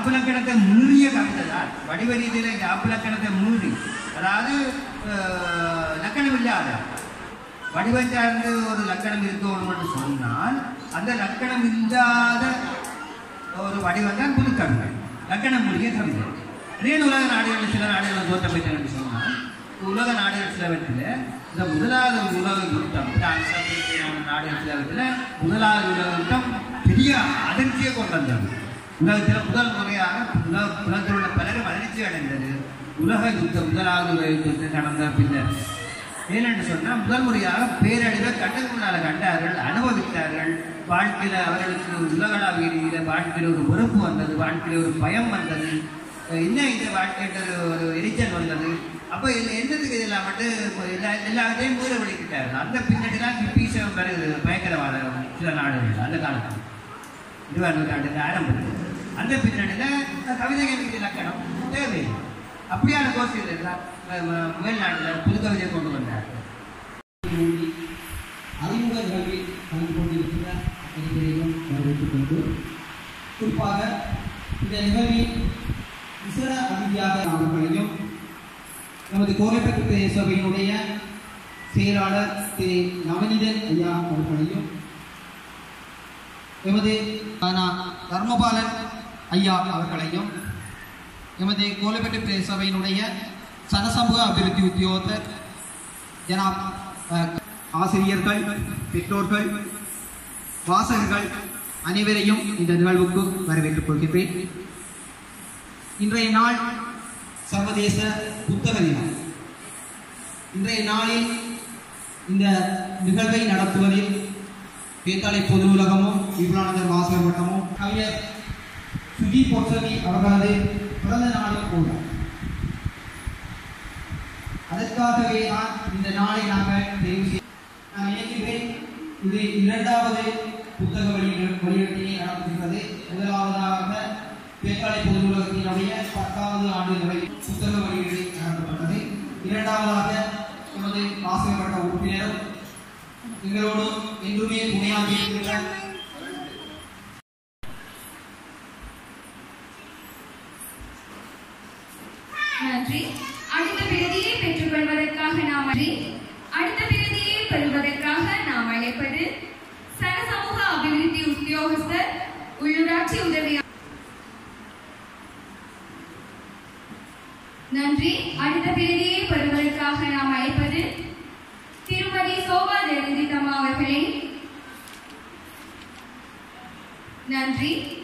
யாப்பிலக்கணத்தை மீறிய கவிதை தான் வடிவ ரீதியில யாப்பிலக்கணத்தை மீறி அதாவது அஹ், லக்கணம் இல்லாத வடிவம் சார்ந்து ஒரு லக்கணம் இருக்கணும்னு சொன்னால் அந்த லக்கணம் இல்லாத ஒரு வடிவம் தான் புதுக்கவிதை லக்கணம் மூலிய கவிதை அதே உலக நாடுகளில் சில நாடுகள் தோற்றம் பெற்றன சொன்னால் உலக நாடுகள் சிலவற்றில் இந்த முதலாவது உலக யுத்தம் பிரான்ஸ் அமெரிக்கான நாடுகள் சிலவற்றில் முதலாவது உலக யுத்தம் பெரிய அதிர்ச்சியை கொண்டு வந்தது உலகத்தில் முதல் முறையாக உலக உலகத்தில் உள்ள பலரும் அதிர்ச்சி அடைந்தது உலக யுத்தம் முதலாவது உலக யுத்தத்தில் நடந்த பின்னர் ஏனென்று சொன்னால் முதல் முறையாக பேரழிவை கண்ணுக்கு முன்னால் கண்டார்கள் அனுபவித்தார்கள் வாழ்க்கையில் அவர்களுக்கு உலகளாவிய ரீதியில் வாழ்க்கையில் ஒரு வெறுப்பு வந்தது வாழ்க்கையில் ஒரு பயம் வந்தது அஹ் என்ன இந்த வாழ்க்கைன்ற ஒரு எரிச்சல் வந்தது அப்போ இதில் என்னதுக்கு இதெல்லாம் மட்டும் இப்போ எல்லா எல்லாத்தையும் மூட வெளிக்கிட்டார்கள் அந்த பின்னாடி தான் பீசம் பிறகு பயங்கரவாதம் சில நாடுகள் அந்த காலத்தில் இருபது நூற்றாண்டுக்கு ஆரம்பத்தில் அந்த பின்னணியில் கவிதைகளுக்கு இலக்கணம் தேவையில்லை அப்படியான கோஷங்கள் எல்லாம் மேல்நாட்டில் புது கவிதை கொண்டு வந்தார்கள் அறிமுக நிகழ்வில் கலந்து கொண்டிருக்கிற அனைவரையும் வரவேற்றுக் கொண்டு குறிப்பாக இந்த நிகழ்வில் விசேட அதிதியாக அவர்களையும் நமது கோரைப்பட்டு பிரதேச சபையினுடைய செயலாளர் திரு நவநீதன் ஐயா அவர்களையும் எமது ஆனா, தர்மபாலன் ஐயா அவர்களையும் எமது கோலைப்பட்டு பிரதேச சபையினுடைய சனசமூக அபிவிருத்தி உத்தியோகத்தர் ஜனாப் அஹ், ஆசிரியர்கள் பெற்றோர்கள் வாசகர்கள் அனைவரையும் இந்த நிகழ்வுக்கு வரவேற்றுக் கொள்கிறேன் இன்றைய நாள் சர்வதேச புத்தக தினம் இன்றைய நாளில் இந்த நிகழ்வை நடத்துவதில் பேத்தாளை பொது நூலகமும் விபுலானந்தர் வாசகர் வட்டமும் கவிஞர் சுஜி பொற்சவி அவர்களது பிறந்த நாளும் கூட அதற்காகவே தான் இந்த நாளை நாங்கள் தெரிவு செய்ய நான் நினைக்கிறேன் இது இரண்டாவது புத்தக வெளியீடு வெளியீட்டினை நடத்துகிறது முதலாவதாக பேக்காலை பொது நூலகத்தினுடைய பத்தாவது ஆண்டு நிலை புத்தக வெளியீடு நடத்தப்பட்டது இரண்டாவதாக நமது வாசகப்பட்ட உறுப்பினரும் எங்களோடு என்றுமே துணையாக இருக்கின்ற நன்றி அடுத்த பிரதியை பெற்றுக்கொள்வதற்காக நாம் நன்றி அடுத்த பிரதியை பெறுவதற்காக நாம் அழைப்பது சனசமூக அபிவிருத்தி உத்தியோகஸ்தர் உள்ளூராட்சி உதவி நன்றி அடுத்த பிரதியை பெறுவதற்காக நாம் அழைப்பது திருமதி சோபா ஜெயந்திதம்மா அவர்களை நன்றி